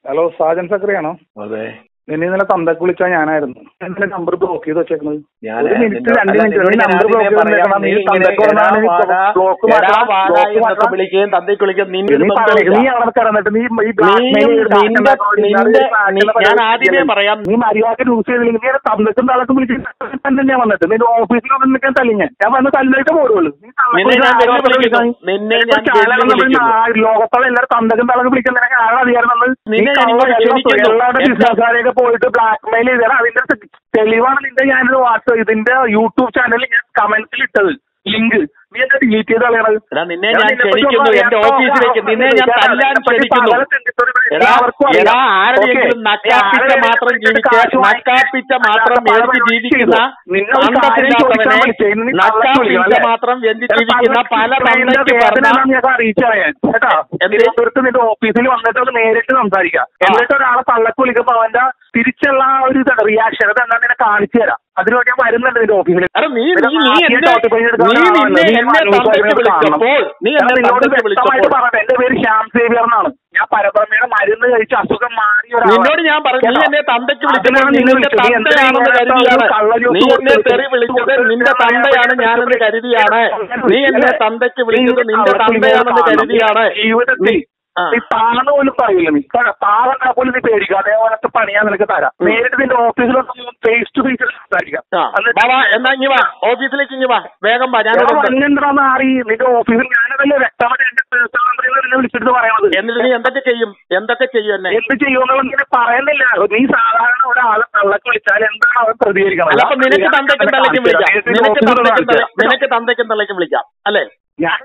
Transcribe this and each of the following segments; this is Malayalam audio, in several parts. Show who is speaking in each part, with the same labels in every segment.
Speaker 1: ഹലോ സാജൻ സക്രി ആണോ
Speaker 2: അതെ
Speaker 1: നിന്നെ ഇന്നലെ തന്തക്ക് വിളിച്ചാൽ ഞാനായിരുന്നു എന്റെ നമ്പർ ബ്ലോക്ക് ചെയ്ത് വെച്ചേക്കുന്നത്
Speaker 2: ഞാൻ
Speaker 1: ഒരു മിനിറ്റ്
Speaker 2: നിന്നോട്
Speaker 1: രണ്ട്
Speaker 2: അല്ല,
Speaker 1: മിനിറ്റ്
Speaker 2: നിന്നോട്
Speaker 1: നീ
Speaker 2: ഞാൻ
Speaker 1: നമ്പർ
Speaker 2: ആദ്യമേ
Speaker 1: ബ്ലോക്ക്
Speaker 2: പറയാം,
Speaker 1: ചെയ്തേക്കണം നീ
Speaker 2: നീ ഇങ്ങനെ
Speaker 1: തന്തക്ക്
Speaker 2: എടാ
Speaker 1: പറഞ്ഞാൽ
Speaker 2: വാടാ,
Speaker 1: ബ്ലോക്ക്
Speaker 2: എടാ
Speaker 1: മാറ്റാം
Speaker 2: വാടാ
Speaker 1: ബ്ലോക്ക്
Speaker 2: എന്നൊക്കെ
Speaker 1: മാറ്റാം
Speaker 2: വിളിക്കുകയും തന്തയ്ക്ക് വിളിക്കുകയും നിന്റെ
Speaker 1: നീ പറയരുത്. നീ അവിടെ കിടന്നിട്ട് നീ ഈ blackmail
Speaker 2: നീ
Speaker 1: ചെയ്ത്
Speaker 2: നിന്റെ
Speaker 1: കാശുണ്ടാക്കാൻ വേണ്ടി
Speaker 2: നിന്റെ
Speaker 1: ഇല്ലാതെ
Speaker 2: നീ-
Speaker 1: കാശുള്ള
Speaker 2: ഞാൻ
Speaker 1: പരിപാടി
Speaker 2: ആദ്യമേ
Speaker 1: ചെയ്യല്ലേ?
Speaker 2: പറയാം
Speaker 1: നീ മര്യാദക്ക് യൂസ് ചെയ്തില്ലെങ്കിൽ നീ തന്തക്കും തളക്കും വിളിച്ചിട്ട് തന്നെ വന്നിട്ട് നിന്റെ ഓഫീസിൽ വന്ന് നിൽക്കാൻ തല്ലിഞ്ഞ ഞാൻ വന്ന് തല്ലിട്ട് പോരുള്ളൂ നീ തള്ളക്ക്
Speaker 2: നിന്നെ ഞാൻ
Speaker 1: വിളിക്കാൻ ആരാ
Speaker 2: വെല്ലുവിളിക്കുന്നു.
Speaker 1: വിളിക്കാൻ?
Speaker 2: നിന്നെ
Speaker 1: ഇപ്പൊ
Speaker 2: ഞാൻ
Speaker 1: ചാനലിൽ വന്നപ്പോൾ
Speaker 2: വെല്ലുവിളിക്കുന്നു.
Speaker 1: ആ ലോകത്തുള്ള എല്ലാവരും തന്തക്കും തളക്കും വിളിക്കാൻ നിനക്ക് ആരാ അധികാരം തന്നത്? നീ
Speaker 2: നിന്നെ ഞാൻ
Speaker 1: കള്ള എല്ലാ
Speaker 2: ക്ഷണിക്കുന്നു.
Speaker 1: എല്ലാവരുടെ
Speaker 2: എന്താ?
Speaker 1: ബിസിനസ്സുകാരെയൊക്കെ പോയിട്ട് ബ്ലാക്ക്മെയിൽ ചെയ്തത് അതിന്റെ തെളിവാണ് നിന്റെ ഞാനൊരു വാട്സ്ആപ്പ് ഇതിന്റെ യൂട്യൂബ് ചാനലിൽ ഞാൻ കമന്റ്സിൽ ഇട്ടത് ലിങ്ക് നീ എന്താ ഡിലീറ്റ് ചെയ്ത് കളയണത്
Speaker 2: എടാ നിന്നെ
Speaker 1: ഞാൻ
Speaker 2: ഞാൻ
Speaker 1: നിന്നെപ്പറ്റി
Speaker 2: ക്ഷണിക്കുന്നു
Speaker 1: ഒന്നും
Speaker 2: എന്റെ
Speaker 1: അറിയാത്ത
Speaker 2: ഓഫീസിലേക്ക് നിന്നെ ഞാൻ
Speaker 1: ഞാൻ
Speaker 2: തല്ലാൻ
Speaker 1: അതിനെപ്പറ്റി
Speaker 2: ക്ഷണിക്കുന്നു
Speaker 1: പകരം ചിന്തിച്ചൊരു
Speaker 2: എടാ
Speaker 1: എല്ലാവർക്കും അറിയാം.
Speaker 2: എടാ ആരെയെങ്കിലും
Speaker 1: ഓക്കേ.
Speaker 2: നക്കാപ്പിച്ച
Speaker 1: ആരെയെങ്കിലും
Speaker 2: മാത്രം
Speaker 1: വിളിച്ചിട്ട്
Speaker 2: ജീവിച്ച്
Speaker 1: കാശ് വാങ്ങിച്ച്
Speaker 2: നക്കാപ്പിച്ച മാത്രം
Speaker 1: അല്ലാതെ പല
Speaker 2: മേടിച്ച്
Speaker 1: പരിപാടി
Speaker 2: ജീവിക്കുന്ന
Speaker 1: ചെയ്തു. നിങ്ങൾ ഒരു കാര്യം
Speaker 2: അന്തസ്സില്ലാത്തവനെ
Speaker 1: ചോദിക്കാൻ വിളിച്ചേ. ഇന്ന് നീ കള്ളൻ
Speaker 2: നക്കാപ്പിച്ച
Speaker 1: വിളിക്കണം, അല്ലേ?
Speaker 2: മാത്രം വെന്തി
Speaker 1: ചിലപ്പോൾ
Speaker 2: ജീവിക്കുന്ന
Speaker 1: അവർക്ക്
Speaker 2: പല
Speaker 1: ഇത്രയും
Speaker 2: തന്തയ്ക്ക്
Speaker 1: വേദന
Speaker 2: പറഞ്ഞ
Speaker 1: ഞാൻ ഞങ്ങൾക്ക് അറിയിച്ചറിയാൻ കേട്ടോ
Speaker 2: എന്ത്?
Speaker 1: തിരുവനന്തപുരത്ത് നിന്റെ ഓഫീസിൽ വന്നിട്ട് അത് നേരിട്ട് സംസാരിക്കാം എന്നിട്ട് ഒരാളെ തള്ളക്ക് വിളിക്കുമ്പോ അവന്റെ തിരിച്ചുള്ള ആ ഒരു റിയാക്ഷൻ അത് എന്താ നിന്നെ കാണിച്ചു തരാം അതിനുവേണ്ടി ഞാൻ വരുന്നുണ്ട് നിന്റെ ഓഫീസിൽ
Speaker 2: എടാ നീ
Speaker 1: പിന്നെ
Speaker 2: നീ നീ
Speaker 1: ആദ്യം
Speaker 2: എന്നെ
Speaker 1: ടോപ്പിക് പണി എടുക്കാൻ
Speaker 2: നീ
Speaker 1: ആളാണല്ലോ.
Speaker 2: നിന്നെ
Speaker 1: നീ
Speaker 2: എന്നെ
Speaker 1: മനോജ്
Speaker 2: തന്തയ്ക്ക്
Speaker 1: സാഹിബിനെ കാണണം.
Speaker 2: വിളിച്ചപ്പോൾ നീ
Speaker 1: ഞാൻ
Speaker 2: എന്നെ
Speaker 1: നിന്നോട്
Speaker 2: തന്തയ്ക്ക്
Speaker 1: വ്യക്തമായിട്ട്
Speaker 2: വിളിച്ചപ്പോൾ
Speaker 1: പറയട്ടെ എന്റെ പേര് ശ്യാം സേവിയർ എന്നാണ് ഞാൻ പരബ്രഹ്മയുടെ മരുന്ന് കഴിച്ച് അസുഖം മാറിയ ഒരാളാണ്.
Speaker 2: നിന്നോട് ഞാൻ പറഞ്ഞു നീ
Speaker 1: കേട്ടോ?
Speaker 2: എന്നെ തന്തയ്ക്ക്
Speaker 1: അതിനാണ്
Speaker 2: വിളിച്ചപ്പോൾ
Speaker 1: നിന്നെ
Speaker 2: നിന്റെ
Speaker 1: വിളിച്ചത്. നീ എന്തിനാ
Speaker 2: തന്തയാണെന്ന്
Speaker 1: ഇങ്ങനത്തെ ഒരു
Speaker 2: കരുതിയാണ്
Speaker 1: കള്ളജ്യൂസ്
Speaker 2: നീ എന്നെ
Speaker 1: കൊടുത്ത്
Speaker 2: തെറി വിളിച്ചത് നിന്റെ തന്തയാണെന്ന് ഞാനെന്ന് കരുതിയാണ് നീ എന്നെ തന്തയ്ക്ക് വിളിച്ചത് നിന്റെ തന്തയാണെന്ന് കരുതിയാണ്
Speaker 1: ജീവിതത്തിൽ
Speaker 2: ആ.
Speaker 1: നീ താന്ന് പോലും പറയില്ല നീ താവണ്ടാ പോലും നീ പേടിക്കുക അതേപോലത്തെ പണി ഞാൻ നിനക്ക് തരാം നേരിട്ട് നിന്റെ ഓഫീസിലൊന്ന് ഫേസ് ടു ഫേസ് സംസാരിക്കാം
Speaker 2: ആ ബാബാ എന്നാ ഇങ്ങി വാ ഓഫീസിലേക്ക് ഇങ്ങി വാ വേഗം വാ ഞാനിവിടെ ഉണ്ട്.
Speaker 1: എന്തിനാന്ന് അറി നിന്റെ ഓഫീസിൽ ഞാനതല്ലേ വ്യക്തമായിട്ട് എന്റെ പേഴ്സണൽ നമ്പറിൽ നിന്നെ വിളിച്ചിട്ട് പറയണത്
Speaker 2: എന്നിട്ട് നീ എന്തൊക്കെ ചെയ്യും എന്തൊക്കെ ചെയ്യും എന്നെ
Speaker 1: എന്ത് ചെയ്യുമെന്നുള്ള ഇങ്ങനെ പറയുന്നില്ല നീ സാധാരണ ഒരാളെ തള്ളക്ക് വിളിച്ചാൽ എന്താണ് അവൻ പ്രതികരിക്കണം
Speaker 2: അല്ല അപ്പൊ നിനക്ക് തന്തയ്ക്കും തള്ളയ്ക്കും വിളിക്കാം നിനക്ക് തന്തയ്ക്കും തള്ള- നിനക്ക് തന്തയ്ക്കും തള്ളയ്ക്കും വിളിക്കാം അല്ലേ
Speaker 1: ഞാൻ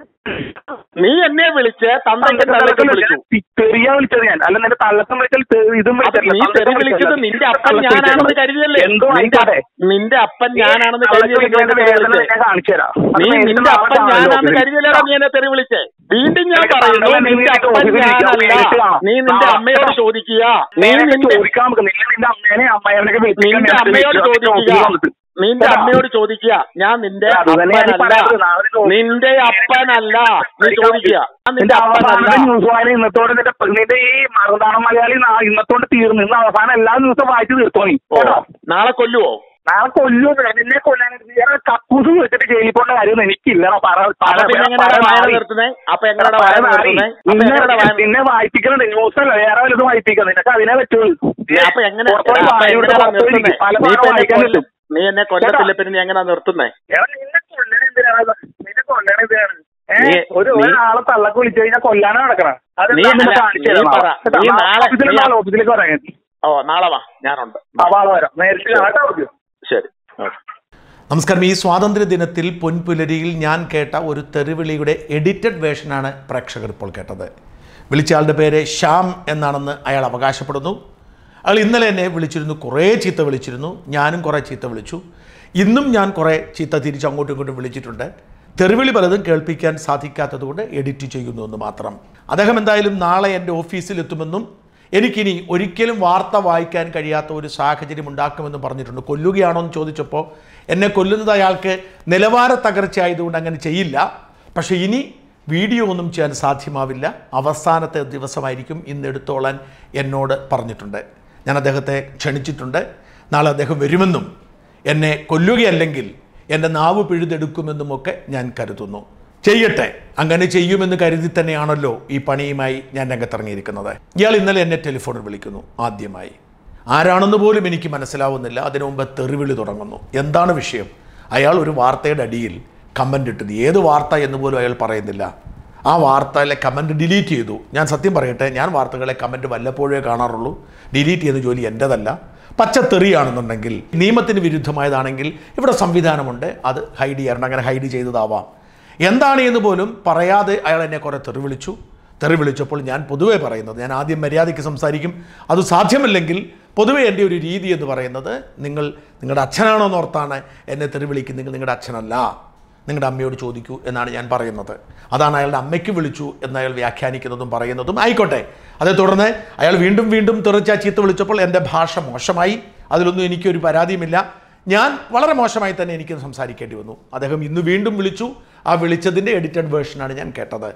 Speaker 2: നീ എന്നെ വിളിച്ച് തന്തയ്ക്കും തള്ളയ്ക്കും വിളിച്ചു
Speaker 1: തെറിയാ വിളിച്ചത് ഞാൻ അല്ല നിന്റെ തള്ളക്കം വിളിച്ചാൽ തെ- ഇതും
Speaker 2: അപ്പൊ
Speaker 1: വിളിച്ചില്ല.
Speaker 2: നീ
Speaker 1: തള്ളക്കം
Speaker 2: തെറി വിളിച്ചത്
Speaker 1: വിളിച്ചില്ല.
Speaker 2: നിന്റെ അപ്പൻ
Speaker 1: തള്ളക്കം
Speaker 2: ഞാനാണെന്ന്
Speaker 1: വിളിച്ചത്.
Speaker 2: കരുതിയല്ലേ
Speaker 1: എന്തോ
Speaker 2: നിന്റെ
Speaker 1: ആയിക്കോട്ടെ
Speaker 2: നിന്റെ അപ്പൻ
Speaker 1: നീ
Speaker 2: ഞാനാണെന്ന്
Speaker 1: തള്ളക്ക്
Speaker 2: കരുതിയല്ലേ
Speaker 1: വിളിക്കുന്നതിന്റെ
Speaker 2: നീ എന്നെ
Speaker 1: വേദന
Speaker 2: വിളിച്ചേ?
Speaker 1: ഞാൻ കാണിച്ചു തരാം അത്
Speaker 2: നീ
Speaker 1: നേരിട്ട്
Speaker 2: നിന്റെ
Speaker 1: നാളെ
Speaker 2: അപ്പൻ
Speaker 1: കാണാം
Speaker 2: ഞാനാണെന്ന്
Speaker 1: ഓഫീസിൽ.
Speaker 2: കരുതിയല്ലേടാ നീ എന്നെ തെറി വിളിച്ചേ വീണ്ടും ഞാൻ
Speaker 1: നിനക്ക്
Speaker 2: പറയുന്നു
Speaker 1: തള്ളനെ നീ
Speaker 2: നിന്റെ
Speaker 1: നിന്റെ
Speaker 2: അപ്പൻ
Speaker 1: ഓഫീസിൽ ഇരിക്കാം.
Speaker 2: ഞാനല്ല
Speaker 1: നേരിട്ട് കാണാം.
Speaker 2: നീ നിന്റെ
Speaker 1: ആ.
Speaker 2: അമ്മയോട് ചോദിക്കുക നീ
Speaker 1: നിനക്ക്
Speaker 2: നിന്റെ
Speaker 1: ചോദിക്കാൻ നമുക്ക് നിന്നെ നിന്റെ അമ്മേനെ അമ്മയോടൊക്കെ
Speaker 2: നിന്റെ അമ്മയോട് ചോദിക്കുക നിന്റെ അമ്മയോട് ചോദിക്കുക ഞാൻ നിന്റെ
Speaker 1: അത് തന്നെ ഞാൻ
Speaker 2: അപ്പനല്ല
Speaker 1: പറയുന്നത്. നാളെ ചോദിക്കും.
Speaker 2: നിന്റെ അപ്പനല്ല നീ ചോദിക്കുക ഞാൻ നിന്റെ
Speaker 1: നിന്റെ
Speaker 2: അപ്പനല്ല
Speaker 1: അവസാനത്തെ ന്യൂസ് വായന ഇന്നത്തോടെ നിന്റെ നിന്റെ ഈ മറുനാടൻ മലയാളി നാ- ഇന്നത്തോടെ തീർന്നു ഇന്ന് അവസാനം എല്ലാ ദിവസവും വായിച്ചു തീർത്തോ നീ
Speaker 2: ഓ
Speaker 1: കേട്ടോ
Speaker 2: നാളെ കൊല്ലുവോ
Speaker 1: നാളെ കൊല്ലു നിന്നെ കൊല്ലാനായിട്ട് വേറെ കക്കൂസ് വെച്ചിട്ട് ജയിലിൽ പോകേണ്ട കാര്യം എനിക്കില്ല പറ പറ-
Speaker 2: അപ്പൊ പിന്നെ എങ്ങനെയാണ്
Speaker 1: പറ-
Speaker 2: വായന
Speaker 1: മാറി.
Speaker 2: നിർത്തുന്നേ അപ്പൊ എങ്ങനെയാണ്
Speaker 1: പറ
Speaker 2: വായന
Speaker 1: മാറി.
Speaker 2: നിർത്തുന്നേ അപ്പൊ
Speaker 1: നിന്നെ
Speaker 2: എങ്ങനെയാണ് വായന
Speaker 1: നിന്നെ വായിപ്പിക്കണുണ്ട് ന്യൂസ് അല്ല വേറെ വലുതും വായിപ്പിക്കാം നിനക്ക് അതിനെ പറ്റുള്ളൂ
Speaker 2: അപ്പൊ എങ്ങനെ
Speaker 1: പുറത്ത് പോയി
Speaker 2: എടാ, അപ്പൊ
Speaker 1: വായ കൊടുത്ത്
Speaker 2: എങ്ങനെയാ
Speaker 1: പുറത്ത് പോയി
Speaker 2: നിർത്തുന്നേ
Speaker 1: ഇരിക്കും. പല
Speaker 2: നീ
Speaker 1: പാഠം
Speaker 2: ഇപ്പൊ എന്നെ
Speaker 1: വായിക്കാൻ
Speaker 2: കൊല്ല-
Speaker 1: കിട്ടും
Speaker 2: നീ എന്നെ കൊല്ലത്തില്ല പിന്നെ നീ എങ്ങനെയാ നിർത്തുന്നേ
Speaker 1: എടാ, നിന്നെ കൊല്ലണ എന്തിനാണ് നിന്നെ കൊല്ലണ എന്തിനാണ് ഏ
Speaker 2: നീ-
Speaker 1: ഒരു
Speaker 2: നീ-
Speaker 1: ഒരാളെ തള്ളക്ക് വിളിച്ചു കഴിഞ്ഞാൽ കൊല്ലാനാ നടക്കണം അത്
Speaker 2: നീ
Speaker 1: എന്താ
Speaker 2: അല്ല,
Speaker 1: കാണിച്ചു
Speaker 2: നീ
Speaker 1: തരാം
Speaker 2: പറ.
Speaker 1: കേട്ടോ?
Speaker 2: നീ
Speaker 1: നാളെ
Speaker 2: നാളെ-
Speaker 1: ഓഫീസിലേക്ക്
Speaker 2: നീ-
Speaker 1: നാളെ ഓഫീസിലേക്ക് പറയാൻ
Speaker 2: ഓ നാളെ വാ ഞാനുണ്ട്
Speaker 1: അവാള് വരാം നേരിട്ട് കാണാട്ടോ അവർക്ക്
Speaker 2: ശരി ഓക്കെ
Speaker 3: നമസ്കാരം ഈ സ്വാതന്ത്ര്യ ദിനത്തിൽ പൊൻപുലരിയിൽ ഞാൻ കേട്ട ഒരു തെറിവിളിയുടെ എഡിറ്റഡ് വേർഷനാണ് പ്രേക്ഷകർ ഇപ്പോൾ കേട്ടത് വിളിച്ചയാളുടെ പേര് ശ്യാം എന്നാണെന്ന് അയാൾ അവകാശപ്പെടുന്നു അയാൾ ഇന്നലെ എന്നെ വിളിച്ചിരുന്നു കുറേ ചീത്ത വിളിച്ചിരുന്നു ഞാനും കുറേ ചീത്ത വിളിച്ചു ഇന്നും ഞാൻ കുറേ ചീത്ത തിരിച്ച് അങ്ങോട്ടും ഇങ്ങോട്ടും വിളിച്ചിട്ടുണ്ട് തെറിവിളി പലതും കേൾപ്പിക്കാൻ സാധിക്കാത്തതുകൊണ്ട് എഡിറ്റ് ചെയ്യുന്നു എന്ന് മാത്രം അദ്ദേഹം എന്തായാലും നാളെ എൻ്റെ ഓഫീസിലെത്തുമെന്നും എനിക്കിനി ഒരിക്കലും വാർത്ത വായിക്കാൻ കഴിയാത്ത ഒരു സാഹചര്യം ഉണ്ടാക്കുമെന്ന് പറഞ്ഞിട്ടുണ്ട് കൊല്ലുകയാണോ എന്ന് ചോദിച്ചപ്പോൾ എന്നെ കൊല്ലുന്നത് അയാൾക്ക് നിലവാര തകർച്ചയായതുകൊണ്ട് അങ്ങനെ ചെയ്യില്ല പക്ഷേ ഇനി വീഡിയോ ഒന്നും ചെയ്യാൻ സാധ്യമാവില്ല അവസാനത്തെ ദിവസമായിരിക്കും ഇന്ന് എടുത്തോളാൻ എന്നോട് പറഞ്ഞിട്ടുണ്ട് ഞാൻ അദ്ദേഹത്തെ ക്ഷണിച്ചിട്ടുണ്ട് നാളെ അദ്ദേഹം വരുമെന്നും എന്നെ കൊല്ലുകയല്ലെങ്കിൽ എൻ്റെ നാവ് പിഴുതെടുക്കുമെന്നുമൊക്കെ ഞാൻ കരുതുന്നു ചെയ്യട്ടെ അങ്ങനെ ചെയ്യുമെന്ന് കരുതി തന്നെയാണല്ലോ ഈ പണിയുമായി ഞാൻ രംഗത്തിറങ്ങിയിരിക്കുന്നത് ഇയാൾ ഇന്നലെ എന്നെ ടെലിഫോണിൽ വിളിക്കുന്നു ആദ്യമായി ആരാണെന്ന് പോലും എനിക്ക് മനസ്സിലാവുന്നില്ല അതിനു മുമ്പ് തെറിവിളി തുടങ്ങുന്നു എന്താണ് വിഷയം അയാൾ ഒരു വാർത്തയുടെ അടിയിൽ കമൻ്റ് ഇട്ടത് ഏത് വാർത്ത എന്ന് പോലും അയാൾ പറയുന്നില്ല ആ വാർത്തയിലെ കമൻറ്റ് ഡിലീറ്റ് ചെയ്തു ഞാൻ സത്യം പറയട്ടെ ഞാൻ വാർത്തകളെ കമൻറ്റ് വല്ലപ്പോഴേ കാണാറുള്ളൂ ഡിലീറ്റ് ചെയ്യുന്ന ജോലി എൻ്റെതല്ല പച്ചത്തെറിയാണെന്നുണ്ടെങ്കിൽ നിയമത്തിന് വിരുദ്ധമായതാണെങ്കിൽ ഇവിടെ സംവിധാനമുണ്ട് അത് ഹൈഡ് ചെയ്യാറുണ്ട് അങ്ങനെ ഹൈഡ് ചെയ്തതാവാം എന്താണ് എന്ന് പോലും പറയാതെ അയാൾ എന്നെ കുറേ തെറി വിളിച്ചു തെറി വിളിച്ചപ്പോൾ ഞാൻ പൊതുവെ പറയുന്നത് ഞാൻ ആദ്യം മര്യാദയ്ക്ക് സംസാരിക്കും അത് സാധ്യമല്ലെങ്കിൽ പൊതുവെ എൻ്റെ ഒരു രീതി എന്ന് പറയുന്നത് നിങ്ങൾ നിങ്ങളുടെ അച്ഛനാണോ എന്നോർത്താണ് എന്നെ തെറി വിളിക്കുന്നത് നിങ്ങളുടെ അച്ഛനല്ല നിങ്ങളുടെ അമ്മയോട് ചോദിക്കൂ എന്നാണ് ഞാൻ പറയുന്നത് അതാണ് അയാളുടെ അമ്മയ്ക്ക് വിളിച്ചു എന്ന് അയാൾ വ്യാഖ്യാനിക്കുന്നതും പറയുന്നതും ആയിക്കോട്ടെ അതേ തുടർന്ന് അയാൾ വീണ്ടും വീണ്ടും തെറിച്ച ചീത്ത വിളിച്ചപ്പോൾ എൻ്റെ ഭാഷ മോശമായി അതിലൊന്നും എനിക്കൊരു പരാതിയുമില്ല ഞാൻ വളരെ മോശമായി തന്നെ എനിക്ക് സംസാരിക്കേണ്ടി വന്നു അദ്ദേഹം ഇന്ന് വീണ്ടും വിളിച്ചു ആ വിളിച്ചതിൻ്റെ എഡിറ്റഡ് വേർഷനാണ് ഞാൻ കേട്ടത്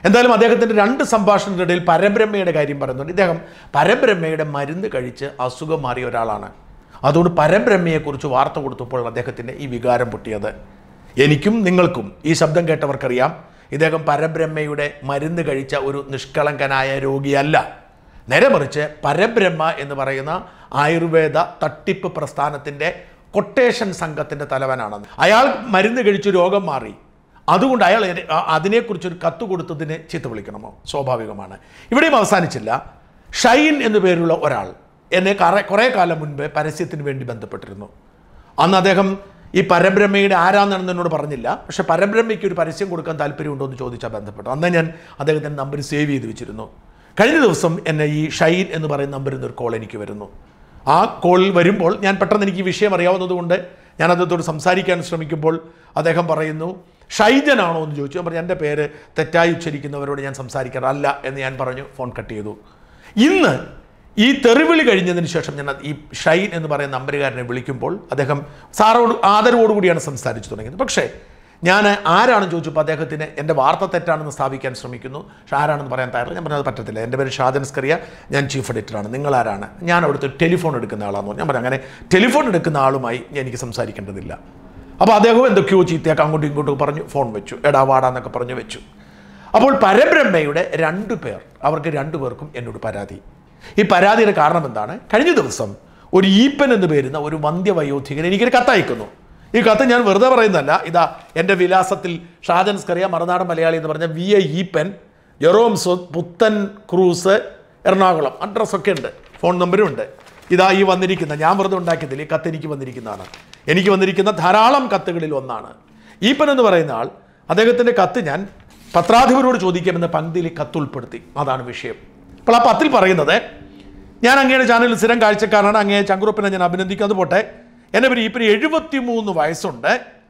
Speaker 3: എന്തായാലും അദ്ദേഹത്തിൻ്റെ രണ്ട് സംഭാഷണത്തിനിടയിൽ പരബ്രഹ്മയുടെ കാര്യം പറയുന്നുണ്ട് ഇദ്ദേഹം പരബ്രഹ്മയുടെ മരുന്ന് കഴിച്ച് അസുഖം മാറിയ ഒരാളാണ് അതുകൊണ്ട് പരബ്രഹ്മയെക്കുറിച്ച് വാർത്ത കൊടുത്തപ്പോൾ അദ്ദേഹത്തിൻ്റെ ഈ വികാരം പൊട്ടിയത് എനിക്കും നിങ്ങൾക്കും ഈ ശബ്ദം കേട്ടവർക്കറിയാം ഇദ്ദേഹം പരബ്രഹ്മയുടെ മരുന്ന് കഴിച്ച ഒരു നിഷ്കളങ്കനായ രോഗിയല്ല നേരെ മറിച്ച് പരബ്രഹ്മ എന്ന് പറയുന്ന ആയുർവേദ തട്ടിപ്പ് പ്രസ്ഥാനത്തിൻ്റെ കൊട്ടേഷൻ സംഘത്തിൻ്റെ തലവനാണെന്ന് അയാൾ മരുന്ന് കഴിച്ച് രോഗം മാറി അതുകൊണ്ട് അയാൾ എന്നെ- ആ- അതിനെക്കുറിച്ചൊരു കത്ത് കൊടുത്തതിന് ചീത്ത വിളിക്കണമോ സ്വാഭാവികമാണ് ഇവിടെയും അവസാനിച്ചില്ല ഷൈൻ എന്നു പേരുള്ള ഒരാൾ എന്നെ കറ കുറേ കാലം മുൻപ് പരസ്യത്തിന് വേണ്ടി ബന്ധപ്പെട്ടിരുന്നു അന്ന് അദ്ദേഹം ഈ പരബ്രഹ്മയുടെ ആരാന്നാണെന്ന് എന്നോട് പറഞ്ഞില്ല പക്ഷെ പരബ്രഹ്മയ്ക്ക് ഒരു പരസ്യം കൊടുക്കാൻ താല്പര്യമുണ്ടോ എന്ന് ചോദിച്ചാൽ ബന്ധപ്പെട്ടു അന്ന് ഞാൻ അദ്ദേഹത്തിൻ്റെ നമ്പർ സേവ് ചെയ്ത് വെച്ചിരുന്നു കഴിഞ്ഞ ദിവസം എന്നെ ഈ ഷൈൻ എന്ന് പറയുന്ന നമ്പറിൽ നിന്ന് ഒരു കോൾ എനിക്ക് വരുന്നു ആ കോളിൽ വരുമ്പോൾ ഞാൻ പെട്ടെന്ന് എനിക്ക് ഈ വിഷയം അറിയാവുന്നതുകൊണ്ട് ഞാൻ അദ്ദേഹത്തോട് സംസാരിക്കാൻ ശ്രമിക്കുമ്പോൾ അദ്ദേഹം പറയുന്നു ഷൈജനാണോ എന്ന് ചോദിച്ചു ഞാൻ പറഞ്ഞു എൻ്റെ പേര് തെറ്റായി ഉച്ചരിക്കുന്നവരോട് ഞാൻ സംസാരിക്കാറല്ല എന്ന് ഞാൻ പറഞ്ഞു ഫോൺ കട്ട് ചെയ്തു ഇന്ന് ഈ തെറിവിളി കഴിഞ്ഞതിന് ശേഷം ഞാൻ ഈ ഷൈൻ എന്ന് പറയുന്ന നമ്പരുകാരനെ വിളിക്കുമ്പോൾ അദ്ദേഹം സാറോട് ആദരവോടുകൂടിയാണ് സംസാരിച്ചു തുടങ്ങിയത് പക്ഷേ ഞാൻ ആരാണെന്ന് ചോദിച്ചപ്പോൾ അദ്ദേഹത്തിന് എൻ്റെ വാർത്ത തെറ്റാണെന്ന് സ്ഥാപിക്കാൻ ശ്രമിക്കുന്നു പക്ഷേ ആരാണെന്ന് പറയാൻ തയ്യാറില്ല ഞാൻ പറഞ്ഞത് പറ്റത്തില്ല എൻ്റെ പേര് ഷാജൻ സ്കറിയ ഞാൻ ചീഫ് എഡിറ്ററാണ് നിങ്ങൾ ആരാണ് ഞാൻ അവിടുത്തെ ടെലിഫോൺ എടുക്കുന്ന ആളാണെന്ന് പറഞ്ഞു ഞാൻ പറഞ്ഞു അങ്ങനെ ടെലിഫോൺ എടുക്കുന്ന ആളുമായി എനിക്ക് സംസാരിക്കേണ്ടതില്ല അപ്പോൾ അദ്ദേഹം എന്തൊക്കെയോ ചീത്തയൊക്കെ അങ്ങോട്ടും ഇങ്ങോട്ടും പറഞ്ഞു ഫോൺ വെച്ചു എടാ വാടാന്നൊക്കെ പറഞ്ഞു വെച്ചു അപ്പോൾ പരബ്രഹ്മയുടെ രണ്ടു പേർ അവർക്ക് രണ്ടു പേർക്കും എന്നോട് പരാതി ഈ പരാതിയുടെ കാരണം എന്താണ് കഴിഞ്ഞ ദിവസം ഒരു ഈപ്പൻ എന്ന് പേരുന്ന ഒരു വന്ധ്യവയോധികൻ എനിക്കൊരു കത്തയക്കുന്നു ഈ കത്ത് ഞാൻ വെറുതെ പറയുന്നതല്ല ഇതാ എൻ്റെ വിലാസത്തിൽ ഷാജൻ സ്കറിയ മറുനാടൻ മലയാളി എന്ന് പറഞ്ഞ വി ഐ ഈപ്പൻ ജെറോം സോ പുത്തൻ ക്രൂസ് എറണാകുളം അഡ്രസ്സൊക്കെ ഉണ്ട് ഫോൺ നമ്പരും ഉണ്ട് ഇതാ ഈ വന്നിരിക്കുന്ന ഞാൻ വെറുതെ ഉണ്ടാക്കിയതില്ല ഈ കത്ത് എനിക്ക് വന്നിരിക്കുന്നതാണ് എനിക്ക് വന്നിരിക്കുന്ന ധാരാളം കത്തുകളിൽ ഒന്നാണ് ഈപ്പൻ എന്ന് പറയുന്ന ആൾ അദ്ദേഹത്തിൻ്റെ കത്ത് ഞാൻ പത്രാധിപരോട് ചോദിക്കാമെന്ന പങ്ക്തിയിൽ കത്ത് ഉൾപ്പെടുത്തി അതാണ് വിഷയം അപ്പോൾ ആ പത്തിൽ പറയുന്നത് ഞാൻ അങ്ങയുടെ ചാനലിൽ സ്ഥിരം കാഴ്ചക്കാരനാണ് അങ്ങയെ ചങ്കുറപ്പിനെ ഞാൻ അഭിനന്ദിക്കും അത് പോട്ടെ എൻ്റെ പേര് ഈപ്പന് എഴുപത്തി മൂന്ന് വയസ്സുണ്ട്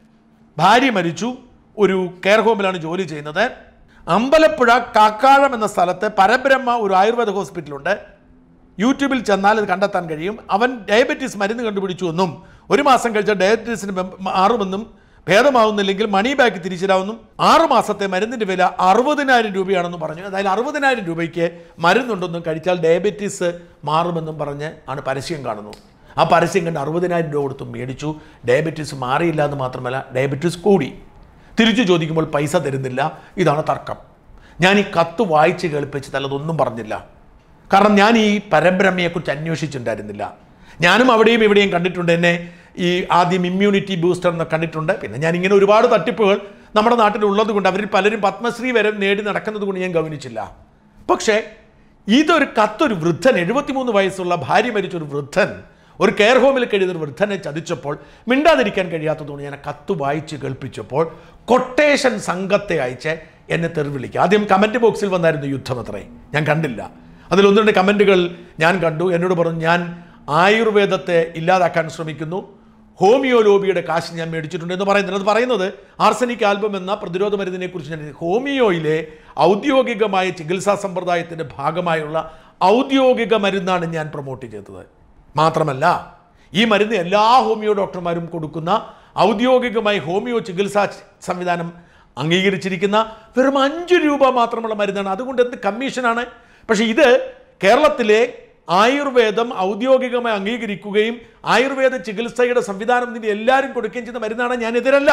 Speaker 3: ഭാര്യ മരിച്ചു ഒരു കെയർ ഹോമിലാണ് ജോലി ചെയ്യുന്നത് അമ്പലപ്പുഴ കാക്കാഴം എന്ന സ്ഥലത്ത് പരബ്രഹ്മ ഒരു ആയുർവേദ ഹോസ്പിറ്റലുണ്ട് യൂട്യൂബിൽ ചെന്നാൽ ഇത് കണ്ടെത്താൻ കഴിയും അവൻ ഡയബറ്റീസ് മരുന്ന് കണ്ടുപിടിച്ചു എന്നും ഒരു മാസം കഴിച്ച ഡയബറ്റീസിന് ബം- മാറുമെന്നും ഭേദമാവുന്നില്ലെങ്കിൽ മണി ബാക്ക് തിരിച്ചിടാവുന്നും ആറു മാസത്തെ മരുന്നിന്റെ വില അറുപതിനായിരം രൂപയാണെന്നും പറഞ്ഞു അതായത് അറുപതിനായിരം രൂപയ്ക്ക് മരുന്നുണ്ടെന്നും കഴിച്ചാൽ ഡയബറ്റീസ് മാറുമെന്നും പറഞ്ഞ് ആണ് പരസ്യം കാണുന്നു ആ പരസ്യം കണ്ട് അറുപതിനായിരം രൂപ കൊടുത്ത് മേടിച്ചു ഡയബറ്റീസ് മാറിയില്ല എന്ന് മാത്രമല്ല ഡയബറ്റീസ് കൂടി തിരിച്ചു ചോദിക്കുമ്പോൾ പൈസ തരുന്നില്ല ഇതാണ് തർക്കം ഞാൻ ഈ കത്ത് വായിച്ച് കേൾപ്പിച്ചത് അല്ലതൊന്നും പറഞ്ഞില്ല കാരണം ഞാൻ ഈ പരബ്രഹ്മയെക്കുറിച്ച് അന്വേഷിച്ചിട്ടുണ്ടായിരുന്നില്ല ഞാനും അവിടെയും ഇവിടെയും കണ്ടിട്ടുണ്ട് എന്നെ ഈ ആദ്യം ഇമ്മ്യൂണിറ്റി ബൂസ്റ്റർ എന്ന് കണ്ടിട്ടുണ്ട് പിന്നെ ഞാൻ ഇങ്ങനെ ഒരുപാട് തട്ടിപ്പുകൾ നമ്മുടെ നാട്ടിൽ ഉള്ളത് കൊണ്ട് അവരിൽ പലരും പത്മശ്രീ വരെ നേടി നടക്കുന്നത് കൊണ്ട് ഞാൻ ഗവനിച്ചില്ല പക്ഷേ ഇതൊരു കത്തൊരു വൃദ്ധൻ എഴുപത്തിമൂന്ന് വയസ്സുള്ള ഭാര്യ മരിച്ച ഒരു വൃദ്ധൻ ഒരു കെയർ ഹോമിൽ കഴിയുന്ന ഒരു വൃദ്ധനെ ചതിച്ചപ്പോൾ മിണ്ടാതിരിക്കാൻ കഴിയാത്തതുകൊണ്ട് ഞാൻ ആ കത്ത് വായിച്ച് കേൾപ്പിച്ചപ്പോൾ കൊട്ടേഷൻ സംഘത്തെ അയച്ച് എന്നെ തെറിവിളിക്കുക ആദ്യം കമൻറ്റ് ബോക്സിൽ വന്നായിരുന്നു യുദ്ധം അത്രേ ഞാൻ കണ്ടില്ല അതിലൊന്ന് രണ്ട് കമൻറ്റുകൾ ഞാൻ കണ്ടു എന്നോട് പറഞ്ഞു ഞാൻ ആയുർവേദത്തെ ഇല്ലാതാക്കാൻ ശ്രമിക്കുന്നു ഹോമിയോ ലോബിയുടെ കാശ് ഞാൻ മേടിച്ചിട്ടുണ്ട് എന്ന് പറയുന്നത് അത് പറയുന്നത് ആർസനിക് ആൽബം എന്ന പ്രതിരോധ മരുന്നിനെ കുറിച്ച് ഞാൻ ഹോമിയോയിലെ ഔദ്യോഗികമായ ചികിത്സാ സമ്പ്രദായത്തിൻ്റെ ഭാഗമായുള്ള ഔദ്യോഗിക മരുന്നാണ് ഞാൻ പ്രൊമോട്ട് ചെയ്തത് മാത്രമല്ല ഈ മരുന്ന് എല്ലാ ഹോമിയോ ഡോക്ടർമാരും കൊടുക്കുന്ന ഔദ്യോഗികമായി ഹോമിയോ ചികിത്സാ സംവിധാനം അംഗീകരിച്ചിരിക്കുന്ന വെറും അഞ്ച് രൂപ മാത്രമുള്ള മരുന്നാണ് അതുകൊണ്ട് എന്ത് കമ്മീഷനാണ് പക്ഷേ ഇത് കേരളത്തിലെ ആയുർവേദം ഔദ്യോഗികമായി അംഗീകരിക്കുകയും ആയുർവേദ ചികിത്സയുടെ സംവിധാനം ഇതിന് എല്ലാവരും കൊടുക്കുകയും ചെയ്യുന്ന മരുന്നാണ് ഞാൻ എതിരല്ല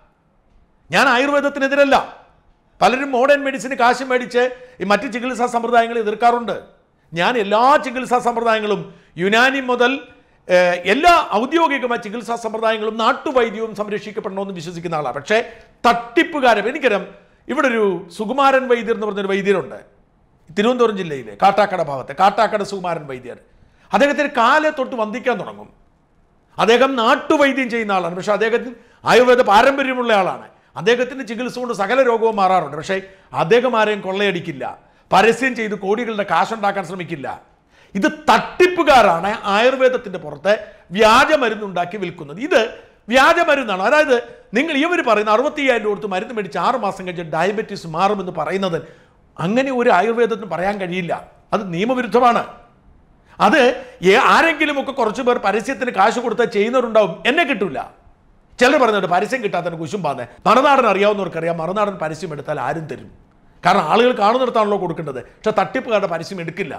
Speaker 3: ഞാൻ ആയുർവേദത്തിനെതിരല്ല പലരും മോഡേൺ മെഡിസിന് കാശ് മേടിച്ച് ഈ മറ്റ് ചികിത്സാ സമ്പ്രദായങ്ങളെ എതിർക്കാറുണ്ട് ഞാൻ എല്ലാ ചികിത്സാ സമ്പ്രദായങ്ങളും യുനാനി മുതൽ ഏഹ്, എല്ലാ ഔദ്യോഗികമായ ചികിത്സാ സമ്പ്രദായങ്ങളും നാട്ടുവൈദ്യവും സംരക്ഷിക്കപ്പെടണമെന്ന് വിശ്വസിക്കുന്ന ആളാണ് പക്ഷേ തട്ടിപ്പുകാരൻ എനിക്കറിയാം ഇവിടെ ഒരു സുകുമാരൻ വൈദ്യർ എന്ന് പറഞ്ഞൊരു വൈദ്യരുണ്ട് തിരുവനന്തപുരം ജില്ലയിലെ കാട്ടാക്കട ഭാഗത്ത് കാട്ടാക്കട സുകുമാരൻ വൈദ്യർ അദ്ദേഹത്തിന് കാലെ തൊട്ട് വന്ദിക്കാൻ തുടങ്ങും അദ്ദേഹം നാട്ടുവൈദ്യം ചെയ്യുന്ന ആളാണ് പക്ഷേ അദ്ദേഹത്തിന് ആയുർവേദ പാരമ്പര്യമുള്ള ആളാണ് അദ്ദേഹത്തിൻ്റെ ചികിത്സ കൊണ്ട് സകല രോഗവും മാറാറുണ്ട് പക്ഷേ അദ്ദേഹം ആരെയും കൊള്ളയടിക്കില്ല പരസ്യം ചെയ്ത് കോടികളുടെ കാശുണ്ടാക്കാൻ ശ്രമിക്കില്ല ഇത് തട്ടിപ്പുകാരാണ് ആയുർവേദത്തിൻ്റെ പുറത്ത് വ്യാജമരുന്നുണ്ടാക്കി വിൽക്കുന്നത് ഇത് വ്യാജമരുന്നാണ് അതായത് നിങ്ങൾ ഇവർ പറയുന്ന അറുപത്തിയ്യായിരം രൂപ കൊടുത്ത് മരുന്ന് മേടിച്ച് ആറ് മാസം കഴിഞ്ഞ് ഡയബറ്റീസ് മാറുമെന്ന് പറയുന്നത് അങ്ങനെ ഒരു ആയുർവേദത്തിന് പറയാൻ കഴിയില്ല അത് നിയമവിരുദ്ധമാണ് അത് ഏ- ആരെങ്കിലുമൊക്കെ കുറച്ച് പേർ പരസ്യത്തിന് കാശ് കൊടുത്താൽ ചെയ്യുന്നവരുണ്ടാവും എന്നെ കിട്ടില്ല ചിലർ പറയുന്നുണ്ട് പരസ്യം കിട്ടാത്തതിന് കുശുമ്പാന്ന് മറുനാടൻ അറിയാവുന്നവർക്കറിയാം മറുനാടൻ പരസ്യം എടുത്താൽ ആരും തരും കാരണം ആളുകൾ കാണുന്നിടത്താണല്ലോ കൊടുക്കേണ്ടത് പക്ഷെ തട്ടിപ്പുകാരുടെ പരസ്യം എടുക്കില്ല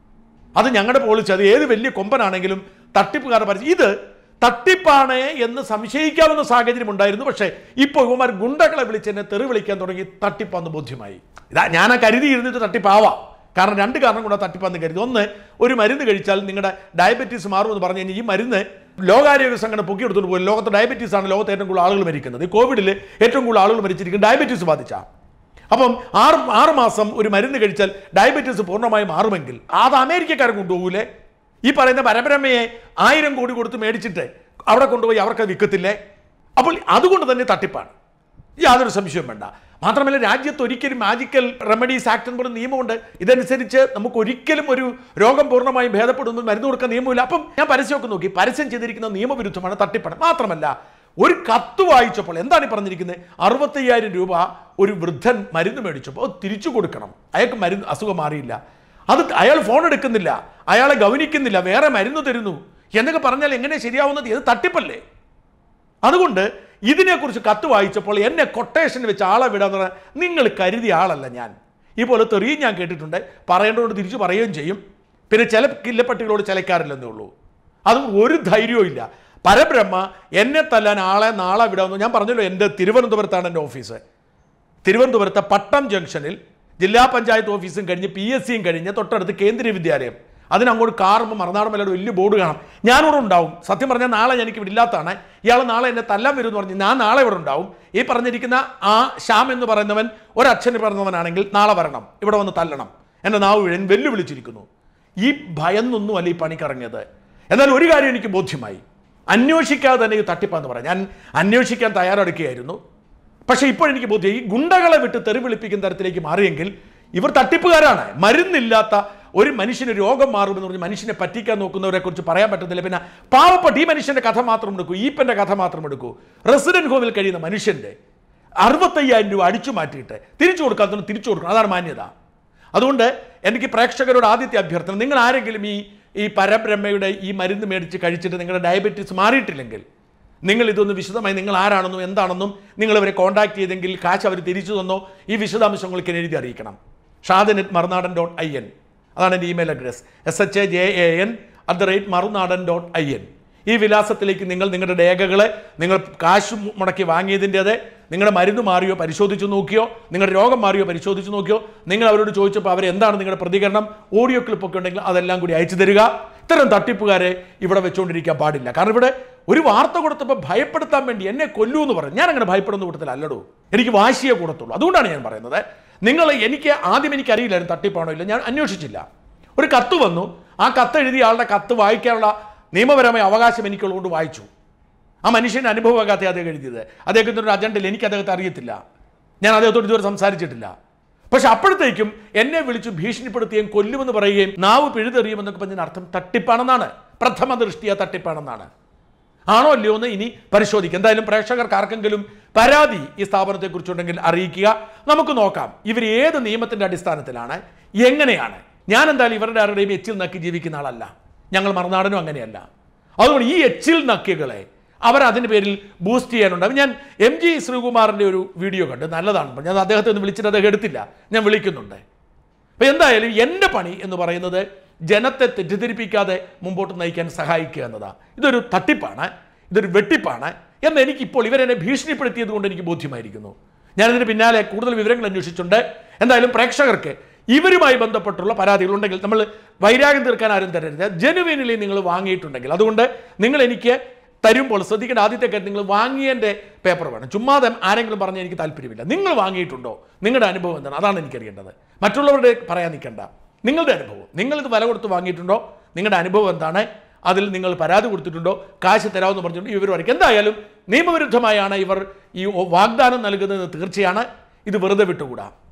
Speaker 3: അത് ഞങ്ങളുടെ പോളിസി അത് ഏത് വലിയ കൊമ്പനാണെങ്കിലും തട്ടിപ്പുകാരുടെ പരസ്യം ഇത് തട്ടിപ്പാണ് എന്ന് സംശയിക്കാവുന്ന സാഹചര്യം ഉണ്ടായിരുന്നു പക്ഷേ ഇപ്പോൾ ഇവന്മാർ ഗുണ്ടകളെ വിളിച്ച് എന്നെ തെറി വിളിക്കാൻ തുടങ്ങി തട്ടിപ്പാന്ന് ബോധ്യമായി ഇതാ ഞാൻ ആ കരുതി ഇരുന്നിട്ട് തട്ടിപ്പാവാം കാരണം രണ്ട് കാരണം കൂടെ തട്ടിപ്പാന്ന് കരുതി ഒന്ന് ഒരു മരുന്ന് കഴിച്ചാൽ നിങ്ങളുടെ ഡയബറ്റീസ് മാറുമെന്ന് പറഞ്ഞു കഴിഞ്ഞാൽ ഈ മരുന്ന് ലോകാരോഗ്യ സംഘടന പൊക്കിയെടുത്തുകൊണ്ട് പോയി ലോകത്ത് ഡയബറ്റീസ് ആണ് ലോകത്ത് ഏറ്റവും കൂടുതൽ ആളുകൾ മരിക്കുന്നത് ഈ കോവിഡിൽ ഏറ്റവും കൂടുതൽ ആളുകൾ മരിച്ചിരിക്കുന്നത് ഡയബറ്റീസ് ബാധിച്ചാണ് അപ്പം ആറ് ആറ് മാസം ഒരു മരുന്ന് കഴിച്ചാൽ ഡയബറ്റീസ് പൂർണ്ണമായും മാറുമെങ്കിൽ അത് അമേരിക്കക്കാരൻ കൊണ്ടുപോകൂലേ ഈ പറയുന്ന പരമ്പരമ്മയെ ആയിരം കോടി കൊടുത്ത് മേടിച്ചിട്ട് അവിടെ കൊണ്ടുപോയി അവർക്ക് വിൽക്കത്തില്ലേ അപ്പോൾ അതുകൊണ്ട് തന്നെ തട്ടിപ്പാണ് യാതൊരു സംശയവും വേണ്ട മാത്രമല്ല രാജ്യത്ത് ഒരിക്കലും മാജിക്കൽ റെമഡീസ് ആക്ട് എന്ന് പറയുന്ന നിയമമുണ്ട് ഇതനുസരിച്ച് നമുക്ക് ഒരിക്കലും ഒരു രോഗം പൂർണ്ണമായും ഭേദപ്പെടുന്നു മരുന്ന് കൊടുക്കാൻ നിയമമില്ല അപ്പം ഞാൻ പരസ്യമൊക്കെ നോക്കി പരസ്യം ചെയ്തിരിക്കുന്ന നിയമവിരുദ്ധമാണ് തട്ടിപ്പാണ് മാത്രമല്ല ഒരു കത്ത് വായിച്ചപ്പോൾ എന്താണ് ഈ പറഞ്ഞിരിക്കുന്നത് അറുപത്തയ്യായിരം രൂപ ഒരു വൃദ്ധൻ മരുന്ന് മേടിച്ചപ്പോൾ അത് തിരിച്ചു കൊടുക്കണം അയാൾക്ക് മരുന്ന് അസുഖം മാറിയില്ല അത് അയാൾ ഫോൺ എടുക്കുന്നില്ല അയാളെ ഗൗനിക്കുന്നില്ല വേറെ മരുന്ന് തരുന്നു എന്നൊക്കെ പറഞ്ഞാൽ എങ്ങനെ ശരിയാവുന്നത് ഇത് തട്ടിപ്പല്ലേ അതുകൊണ്ട് ഇതിനെക്കുറിച്ച് കത്ത് വായിച്ചപ്പോൾ എന്നെ കൊട്ടേഷൻ വെച്ച് ആളെ വിടാന്ന് പറഞ്ഞാൽ നിങ്ങൾ കരുതിയ ആളല്ല ഞാൻ ഈ പോലെ തെറിയും ഞാൻ കേട്ടിട്ടുണ്ട് പറയേണ്ടതുകൊണ്ട് തിരിച്ചു പറയുകയും ചെയ്യും പിന്നെ ചില കില്ലപ്പട്ടികളോട് ചിലക്കാറില്ലെന്നേ ഉള്ളൂ അതും ഒരു ധൈര്യവും ഇല്ല പരബ്രഹ്മ എന്നെ തല്ലാൻ ആളെ നാളെ വിടാമെന്ന് ഞാൻ പറഞ്ഞല്ലോ എൻ്റെ തിരുവനന്തപുരത്താണ് എൻ്റെ ഓഫീസ് തിരുവനന്തപുരത്തെ പട്ടം ജംഗ്ഷനിൽ ജില്ലാ പഞ്ചായത്ത് ഓഫീസും കഴിഞ്ഞ് പി എസ് സിയും കഴിഞ്ഞ് തൊട്ടടുത്ത് കേന്ദ്രീയ വിദ്യാലയം അതിനങ്ങോട്ട് കാറുമ്പോൾ മറുനാട് മലയുടെ വലിയ ബോർഡ് കാണാം ഞാനിവിടെ ഉണ്ടാവും സത്യം പറഞ്ഞാൽ നാളെ എനിക്ക് ഇവിടെ ഇല്ലാത്തതാണ് ഇയാൾ നാളെ എന്നെ തല്ലാൻ വരും എന്ന് പറഞ്ഞ് ഞാൻ നാളെ ഇവിടെ ഉണ്ടാവും ഈ പറഞ്ഞിരിക്കുന്ന ആ ശ്യാം എന്ന് പറയുന്നവൻ ഒരച്ഛന് പറഞ്ഞവനാണെങ്കിൽ നാളെ വരണം ഇവിടെ വന്ന് തല്ലണം എൻ്റെ നാവ് വീഴൻ വെല്ലുവിളിച്ചിരിക്കുന്നു ഈ ഭയന്നൊന്നുമല്ല ഈ പണിക്കിറങ്ങിയത് എന്നാൽ ഒരു കാര്യം എനിക്ക് ബോധ്യമായി അന്വേഷിക്കാതെ തന്നെ ഇത് തട്ടിപ്പാന്ന് പറയാം ഞാൻ അന്വേഷിക്കാൻ തയ്യാറെടുക്കുകയായിരുന്നു പക്ഷേ ഇപ്പോൾ എനിക്ക് ബോധ്യം ഈ ഗുണ്ടകളെ വിട്ട് തെറി വിളിപ്പിക്കുന്ന തരത്തിലേക്ക് മാറിയെങ്കിൽ ഇവർ തട്ടിപ്പുകാരാണ് മരുന്നില്ലാത്ത ഒരു മനുഷ്യന് രോഗം മാറുമെന്ന് പറഞ്ഞ് മനുഷ്യനെ പറ്റിക്കാൻ നോക്കുന്നവരെ കുറിച്ച് പറയാൻ പറ്റത്തില്ല പിന്നെ പാവപ്പെട്ട ഈ മനുഷ്യന്റെ കഥ മാത്രം എടുക്കൂ ഈപ്പന്റെ കഥ മാത്രം എടുക്കൂ റെസിഡന്റ് ഹോമിൽ കഴിയുന്ന മനുഷ്യന്റെ അറുപത്തയ്യായിരം രൂപ അടിച്ചു മാറ്റിയിട്ട് തിരിച്ചു കൊടുക്കാത്തതിന് തിരിച്ചു കൊടുക്കണം അതാണ് മാന്യത അതുകൊണ്ട് എനിക്ക് പ്രേക്ഷകരോട് ആദ്യത്തെ അഭ്യർത്ഥന നിങ്ങൾ ആരെങ്കിലും ഈ ഈ പരബ്രഹ്മയുടെ ഈ മരുന്ന് മേടിച്ച് കഴിച്ചിട്ട് നിങ്ങളുടെ ഡയബറ്റീസ് മാറിയിട്ടില്ലെങ്കിൽ നിങ്ങൾ ഇതൊന്ന് വിശദമായി നിങ്ങൾ ആരാണെന്നും എന്താണെന്നും നിങ്ങൾ അവരെ കോൺടാക്ട് ചെയ്തെങ്കിൽ കാശ് അവർ തിരിച്ചു തന്നോ ഈ വിശദാംശങ്ങൾക്ക് എന്നെ എഴുതി അറിയിക്കണം ഷാദനെറ്റ് മറുനാടൻ ഡോട്ട് ഐ എൻ അതാണ് എൻ്റെ email address S H A J A N at the rate Marunadan dot I N ഈ വിലാസത്തിലേക്ക് നിങ്ങൾ നിങ്ങളുടെ രേഖകളെ നിങ്ങൾ കാശ് മു- മുടക്കി വാങ്ങിയതിൻ്റെത് നിങ്ങളുടെ മരുന്ന് മാറിയോ പരിശോധിച്ച് നോക്കിയോ നിങ്ങളുടെ രോഗം മാറിയോ പരിശോധിച്ച് നോക്കിയോ നിങ്ങൾ അവരോട് ചോദിച്ചപ്പോൾ അവർ എന്താണ് നിങ്ങളുടെ പ്രതികരണം ഓഡിയോ ക്ലിപ്പൊക്കെ ഉണ്ടെങ്കിൽ അതെല്ലാം കൂടി അയച്ചു തരിക ഇത്തരം തട്ടിപ്പുകാരെ ഇവിടെ വെച്ചുകൊണ്ടിരിക്കാൻ പാടില്ല കാരണം ഇവിടെ ഒരു വാർത്ത കൊടുത്തപ്പോൾ ഭയപ്പെടുത്താൻ വേണ്ടി എന്നെ കൊല്ലൂ എന്ന് പറഞ്ഞു ഞാൻ അങ്ങനെ ഭയപ്പെടുന്ന കൂട്ടത്തിലല്ലടോ എനിക്ക് വാശിയെ കൂടത്തുള്ളൂ അതുകൊണ്ടാണ് ഞാൻ പറയുന്നത് നിങ്ങൾ എനിക്ക് ആദ്യം എനിക്കറിയില്ലായിരുന്നു തട്ടിപ്പാണോ ഇല്ല ഞാൻ അന്വേഷിച്ചില്ല ഒരു കത്ത് വന്നു ആ കത്ത് എഴുതിയ ആളുടെ കത്ത് വായിക്കാനുള്ള നിയമപരമായ അവകാശം എനിക്കുള്ളതുകൊണ്ട് വായിച്ചു ആ മനുഷ്യൻ്റെ അനുഭവമാകാത്ത അദ്ദേഹം എഴുതിയത് അദ്ദേഹത്തിൻ്റെ ഒരു അജണ്ടയിൽ എനിക്ക് അദ്ദേഹത്തെ അറിയത്തില്ല ഞാൻ അദ്ദേഹത്തോട് ഇതുവരെ സംസാരിച്ചിട്ടില്ല പക്ഷെ അപ്പോഴത്തേക്കും എന്നെ വിളിച്ചു ഭീഷണിപ്പെടുത്തുകയും കൊല്ലുമെന്ന് പറയുകയും നാവ് പിഴുതെറിയുമെന്നൊക്കെ പറഞ്ഞതിന് അർത്ഥം തട്ടിപ്പാണെന്നാണ് പ്രഥമ ദൃഷ്ടിയ തട്ടിപ്പാണെന്നാണ് ആണോ അല്ലയോ എന്ന് ഇനി പരിശോധിക്കുക എന്തായാലും പ്രേക്ഷകർക്ക് ആർക്കെങ്കിലും പരാതി ഈ സ്ഥാപനത്തെക്കുറിച്ചുണ്ടെങ്കിൽ അറിയിക്കുക നമുക്ക് നോക്കാം ഇവർ ഏത് നിയമത്തിന്റെ അടിസ്ഥാനത്തിലാണ് എങ്ങനെയാണ് ഞാൻ എന്തായാലും ഇവരുടെ ആരുടെയും എച്ചിൽ നക്കി ജീവിക്കുന്ന ആളല്ല ഞങ്ങൾ മറുനാടനും അങ്ങനെയല്ല അതുകൊണ്ട് ഈ എച്ചിൽ നക്കികളെ അവർ അതിൻ്റെ പേരിൽ ബൂസ്റ്റ് ചെയ്യാനുണ്ടാവും ഞാൻ എം ജി ശ്രീകുമാറിൻ്റെ ഒരു വീഡിയോ കണ്ട് നല്ലതാണ് ഞാൻ അദ്ദേഹത്തെ ഒന്ന് വിളിച്ചിട്ട് അദ്ദേഹം എടുത്തില്ല ഞാൻ വിളിക്കുന്നുണ്ട് അപ്പോൾ എന്തായാലും എൻ്റെ പണി എന്ന് പറയുന്നത് ജനത്തെ തെറ്റിദ്ധരിപ്പിക്കാതെ മുമ്പോട്ട് നയിക്കാൻ സഹായിക്കുക എന്നതാണ് ഇതൊരു തട്ടിപ്പാണ് ഇതൊരു വെട്ടിപ്പാണ് എന്ന് എനിക്കിപ്പോൾ ഇവരെന്നെ ഭീഷണിപ്പെടുത്തിയത് കൊണ്ട് എനിക്ക് ബോധ്യമായിരിക്കുന്നു ഞാനിതിന് പിന്നാലെ കൂടുതൽ വിവരങ്ങൾ അന്വേഷിച്ചിട്ടുണ്ട് എന്തായാലും പ്രേക്ഷകർക്ക് ഇവരുമായി ബന്ധപ്പെട്ടുള്ള പരാതികളുണ്ടെങ്കിൽ നമ്മൾ വൈരാഗ്യം തീർക്കാൻ ആരും തരരുത് ജനുവിനിലി നിങ്ങൾ വാങ്ങിയിട്ടുണ്ടെങ്കിൽ അതുകൊണ്ട് നിങ്ങൾ എനിക്ക് തരുമ്പോൾ ശ്രദ്ധിക്കേണ്ട ആദ്യത്തെ കാര്യം നിങ്ങൾ വാങ്ങിയതിൻ്റെ പേപ്പർ വേണം ചുമ്മാതെ ആരെങ്കിലും പറഞ്ഞാൽ എനിക്ക് താല്പര്യമില്ല നിങ്ങൾ വാങ്ങിയിട്ടുണ്ടോ നിങ്ങളുടെ അനുഭവം എന്താണ് അതാണ് എനിക്കറിയേണ്ടത് മറ്റുള്ളവരുടെ പറയാൻ നിൽക്കണ്ട നിങ്ങളുടെ അനുഭവം നിങ്ങളിത് വില കൊടുത്ത് വാങ്ങിയിട്ടുണ്ടോ നിങ്ങളുടെ അനുഭവം എന്താണ് അതിൽ നിങ്ങൾ പരാതി കൊടുത്തിട്ടുണ്ടോ കാശ് തരാമെന്ന് പറഞ്ഞിട്ടുണ്ട് ഇവർ വരയ്ക്കും എന്തായാലും നിയമവിരുദ്ധമായാണ് ഇവർ ഈ വാഗ്ദാനം നൽകുന്നത് തീർച്ചയാണ് ഇത് വെറുതെ വിട്ടുകൂടാ